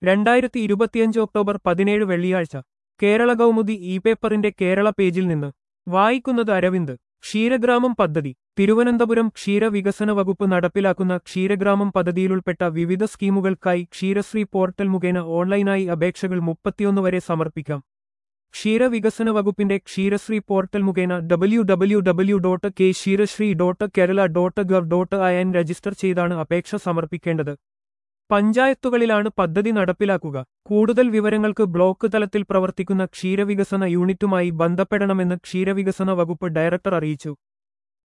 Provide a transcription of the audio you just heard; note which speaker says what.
Speaker 1: രണ്ടായിരത്തി ഇരുപത്തിയഞ്ച് ഒക്ടോബർ പതിനേഴ് വെള്ളിയാഴ്ച കേരള കൗമുദി ഇ പേപ്പറിന്റെ കേരള പേജിൽ നിന്ന് വായിക്കുന്നത് അരവിന്ദ് ക്ഷീരഗ്രാമം പദ്ധതി തിരുവനന്തപുരം ക്ഷീരവികസന വകുപ്പ് നടപ്പിലാക്കുന്ന ക്ഷീരഗ്രാമം പദ്ധതിയിലുൾപ്പെട്ട വിവിധ സ്കീമുകൾക്കായി ക്ഷീരശ്രീ പോർട്ടൽ മുഖേന ഓൺലൈനായി അപേക്ഷകൾ മുപ്പത്തിയൊന്ന് വരെ സമർപ്പിക്കാം ക്ഷീരവികസന വകുപ്പിന്റെ ക്ഷീരശ്രീ പോർട്ടൽ മുഖേന W W W dot K Ksheerasree dot Kerala dot gov dot I N register ചെയ്താണ് അപേക്ഷ സമർപ്പിക്കേണ്ടത് പഞ്ചായത്തുകളിലാണ് പദ്ധതി നടപ്പിലാക്കുക കൂടുതൽ വിവരങ്ങൾക്ക് ബ്ലോക്ക് തലത്തിൽ പ്രവർത്തിക്കുന്ന ക്ഷീരവികസന യൂണിറ്റുമായി ബന്ധപ്പെടണമെന്ന് ക്ഷീരവികസന വകുപ്പ് ഡയറക്ടർ അറിയിച്ചു